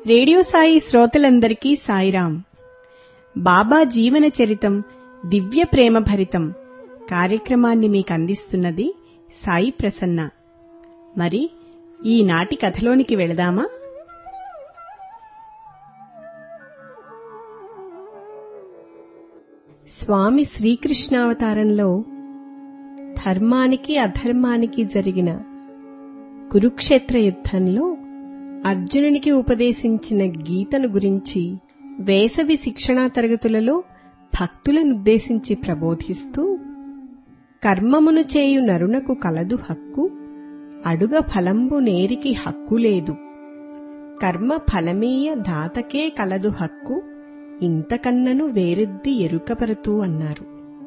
radio Sai శ్రోతలందరికీ సాయిరాం బాబా జీవన చరితం దివ్య ప్రేమ భరితం కార్యక్రమాన్ని మీకు అందిస్తున్నది సాయి ప్రసన్న మరి ఈనాటి కథలోనికి వెళదామా స్వామి శ్రీకృష్ణావతారంలో ధర్మానికి అధర్మానికి జరిగిన కురుక్షేత్ర యుద్ధంలో అర్జునునికి ఉపదేశించిన గీతను గురించి వేసవి శిక్షణా తరగతులలో భక్తులనుద్దేశించి ప్రబోధిస్తూ కర్మమును చేయు నరునకు కలదు హక్కు అడుగ ఫలంబు నేరికి హక్కు లేదు కర్మ ఫలమీయ దాతకే కలదు హక్కు ఇంతకన్నను వేరెద్ది ఎరుకపరతూ అన్నారు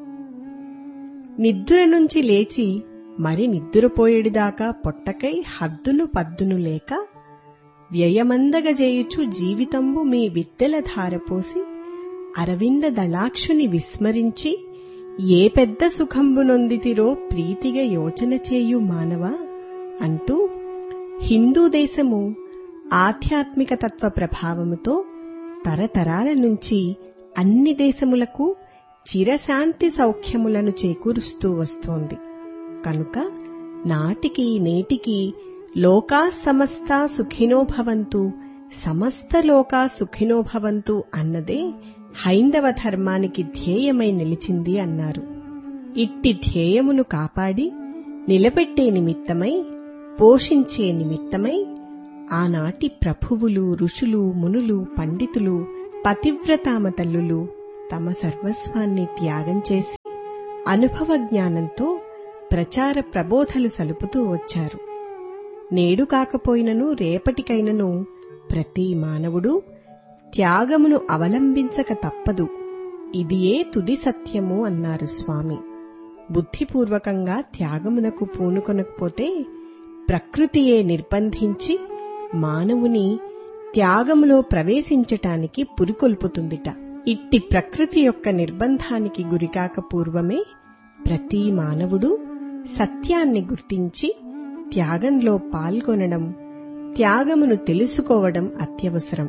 నిద్ర నుంచి లేచి మరి నిద్రపోయేడిదాకా పొట్టకై హద్దును పద్దును లేక వ్యయమందగజేయుచు జీవితంబు మీ విత్తెల ధారపోసి అరవింద దళాక్షుని విస్మరించి ఏ పెద్ద సుఖంబు నొందితిరో ప్రీతిగా యోచన చేయు మానవ అంటూ హిందూ దేశము ఆధ్యాత్మిక తత్వ ప్రభావముతో తరతరాల నుంచి అన్ని దేశములకు చిరశాంతి సౌఖ్యములను చేకూరుస్తూ వస్తోంది కనుక నాటికి నేటికి లోకా సమస్త సుఖినో భవంతు సమస్త లోకా సుఖినో భవంతు అన్నదే హైందవ ధర్మానికి ధ్యేయమై నిలిచింది అన్నారు ఇట్టి ధ్యేయమును కాపాడి నిలబెట్టే నిమిత్తమై పోషించే నిమిత్తమై ఆనాటి ప్రభువులు ఋషులు మునులు పండితులు పతివ్రతామ తల్లులు తమ సర్వస్వాన్ని త్యాగం చేసి అనుభవ జ్ఞానంతో ప్రచార ప్రబోధలు సలుపుతూ వచ్చారు నేడు కాకపోయినను రేపటికైనను ప్రతి మానవుడు త్యాగమును అవలంబించక తప్పదు ఇదియే తుది సత్యము అన్నారు స్వామి బుద్ధిపూర్వకంగా త్యాగమునకు పూనుకొనకపోతే ప్రకృతియే నిర్బంధించి మానవుని త్యాగములో ప్రవేశించటానికి పురికొల్పుతుందిట ఇట్టి ప్రకృతి యొక్క నిర్బంధానికి గురికాక పూర్వమే ప్రతి మానవుడు సత్యాన్ని గుర్తించి త్యాగంలో పాల్గొనడం త్యాగమును తెలుసుకోవడం అత్యవసరం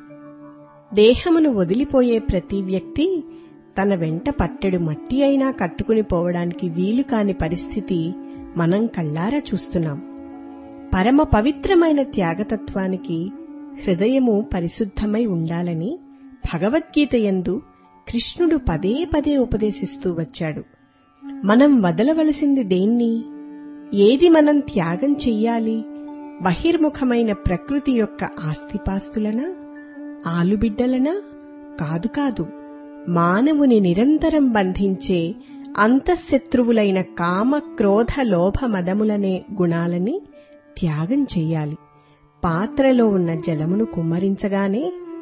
దేహమును వదిలిపోయే ప్రతి వ్యక్తి తన వెంట పట్టెడు మట్టి అయినా కట్టుకుని పోవడానికి వీలు కాని పరిస్థితి మనం కళ్ళారా చూస్తున్నాం పరమ పవిత్రమైన త్యాగతత్వానికి హృదయము పరిశుద్ధమై ఉండాలని భగవద్గీత యందు కృష్ణుడు పదే పదే ఉపదేశిస్తూ వచ్చాడు మనం వదలవలసింది దేన్ని ఏది మనం త్యాగం చెయ్యాలి బహిర్ముఖమైన ప్రకృతి యొక్క ఆస్తిపాస్తులనా ఆలుబిడ్డలనా కాదు కాదు మానవుని నిరంతరం బంధించే అంతఃశత్రువులైన కామ క్రోధ లోభ మదములనే గుణాలని త్యాగం చెయ్యాలి పాత్రలో ఉన్న జలమును కుమ్మరించగానే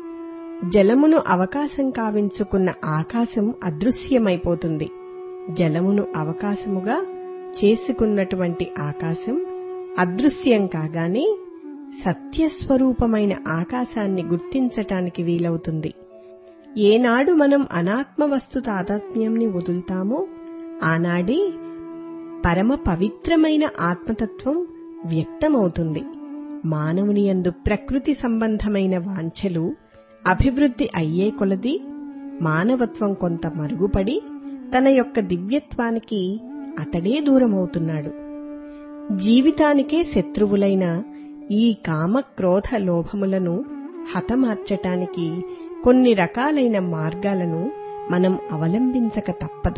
జలమును అవకాశం కావించుకున్న ఆకాశం అదృశ్యమైపోతుంది జలమును అవకాశముగా చేసుకున్నటువంటి ఆకాశం అదృశ్యం కాగానే సత్యస్వరూపమైన ఆకాశాన్ని గుర్తించటానికి వీలవుతుంది ఏనాడు మనం అనాత్మ వస్తు తాదాత్మ్యంని వదులుతామో ఆనాడే పరమ పవిత్రమైన ఆత్మతత్వం వ్యక్తమవుతుంది మానవుని యందు ప్రకృతి సంబంధమైన వాంఛలు అభివృద్ధి అయ్యే కొలది మానవత్వం కొంత మరుగుపడి తన యొక్క దివ్యత్వానికి అతడే దూరమవుతున్నాడు జీవితానికే శత్రువులైన ఈ కామ క్రోధ లోభములను హతమార్చటానికి కొన్ని రకాలైన మార్గాలను మనం అవలంబించక తప్పదు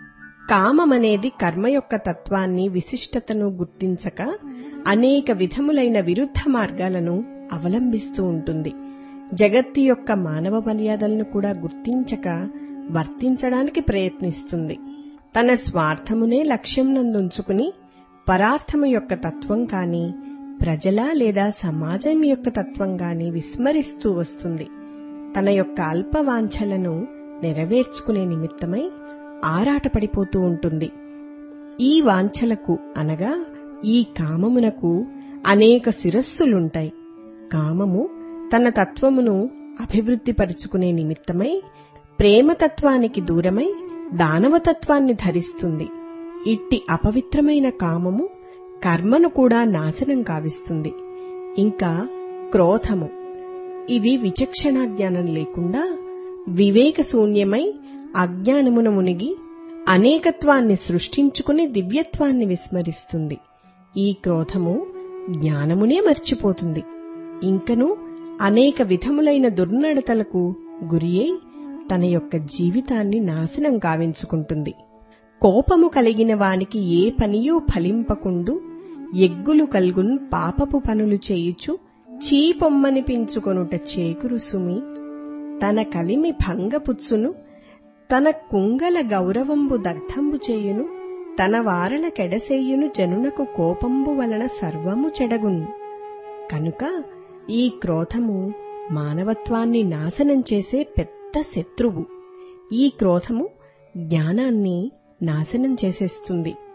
కామమనేది కర్మ యొక్క తత్వాన్ని విశిష్టతను గుర్తించక అనేక విధములైన విరుద్ధ మార్గాలను అవలంబిస్తూ ఉంటుంది జగత్తు యొక్క మానవ మర్యాదలను కూడా గుర్తించక వర్తించడానికి ప్రయత్నిస్తుంది తన స్వార్థమునే లక్ష్యం నందుంచుకుని పరార్థము యొక్క తత్వం కాని ప్రజల లేదా సమాజం యొక్క తత్వం గాని విస్మరిస్తూ వస్తుంది తన యొక్క అల్పవాంఛలను నెరవేర్చుకునే నిమిత్తమై ఆరాటపడిపోతూ ఉంటుంది ఈ వాంఛలకు అనగా ఈ కామమునకు అనేక శిరస్సులుంటాయి కామము తన తత్వమును అభివృద్ధిపరుచుకునే నిమిత్తమై ప్రేమతత్వానికి దూరమై దానవతత్వాన్ని ధరిస్తుంది ఇట్టి అపవిత్రమైన కామము కర్మను కూడా నాశనం కావిస్తుంది ఇంకా క్రోధము ఇది విచక్షణ జ్ఞానం లేకుండా వివేక శూన్యమై అజ్ఞానమున మునిగి అనేకత్వాన్ని సృష్టించుకుని దివ్యత్వాన్ని విస్మరిస్తుంది ఈ క్రోధము జ్ఞానమునే మర్చిపోతుంది ఇంకను అనేక విధములైన దుర్నడతలకు గురియై తన యొక్క జీవితాన్ని నాశనం కావించుకుంటుంది కోపము కలిగిన వానికి ఏ పనియూ ఫలింపకుండు ఎగ్గులు కల్గున్ పాపపు పనులు చేయుచు చీపొమ్మనిపించుకొనుట చేకురు సుమి తన కలిమి భంగపుచ్చును తన కుంగల గౌరవంబు దగ్ధంబు చేయును తన వారల కెడసేయును జనునకు కోపంబు వలన సర్వము చెడగున్ కనుక ఈ క్రోధము మానవత్వాన్ని నాశనం చేసే పెద్ద శత్రువు ఈ క్రోధము జ్ఞానాన్ని నాశనం చేసేస్తుంది